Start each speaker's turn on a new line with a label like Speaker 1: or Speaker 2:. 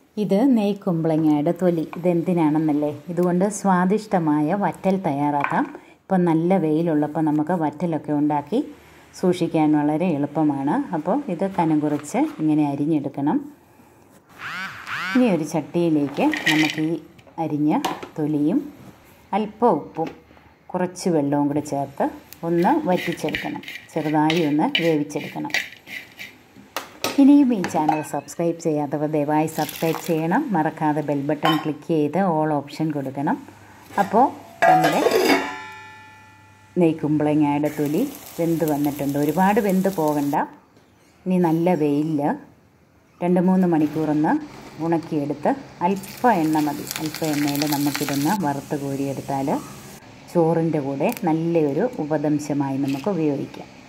Speaker 1: ഇത് നെയ് കുമ്പളങ്ങയുടെ തൊലി ഇതെന്തിനാണെന്നല്ലേ ഇതുകൊണ്ട് സ്വാദിഷ്ടമായ വറ്റൽ തയ്യാറാക്കാം ഇപ്പം നല്ല വെയിലുള്ളപ്പോൾ നമുക്ക് വറ്റലൊക്കെ ഉണ്ടാക്കി സൂക്ഷിക്കാൻ വളരെ എളുപ്പമാണ് അപ്പോൾ ഇത് കനം കുറച്ച് ഇങ്ങനെ അരിഞ്ഞെടുക്കണം ഇനി ഒരു ചട്ടിയിലേക്ക് നമുക്ക് ഈ അരിഞ്ഞ തൊലിയും അല്പം ഉപ്പും കുറച്ച് വെള്ളവും കൂടി ചേർത്ത് ഒന്ന് വറ്റിച്ചെടുക്കണം ചെറുതായി ഒന്ന് വേവിച്ചെടുക്കണം ഇനിയും ഈ ചാനൽ സബ്സ്ക്രൈബ് ചെയ്യാത്തവർ ദയവായി സബ്സ്ക്രൈബ് ചെയ്യണം മറക്കാതെ ബെൽ ബട്ടൺ ക്ലിക്ക് ചെയ്ത് ഓൾ ഓപ്ഷൻ കൊടുക്കണം അപ്പോൾ നമ്മുടെ നെയ്ക്കുമ്പളങ്ങയുടെ തൊലി വെന്ത് വന്നിട്ടുണ്ട് ഒരുപാട് വെന്ത് പോകണ്ട ഇനി നല്ല വെയിലിൽ രണ്ട് മൂന്ന് മണിക്കൂറൊന്ന് ഉണക്കിയെടുത്ത് അല്പം എണ്ണ മതി അല്പം എണ്ണയിൽ നമുക്കിതൊന്ന് വറുത്ത് കോരിയെടുത്താൽ ചോറിൻ്റെ കൂടെ നല്ലൊരു ഉപദംശമായി നമുക്ക് ഉപയോഗിക്കാം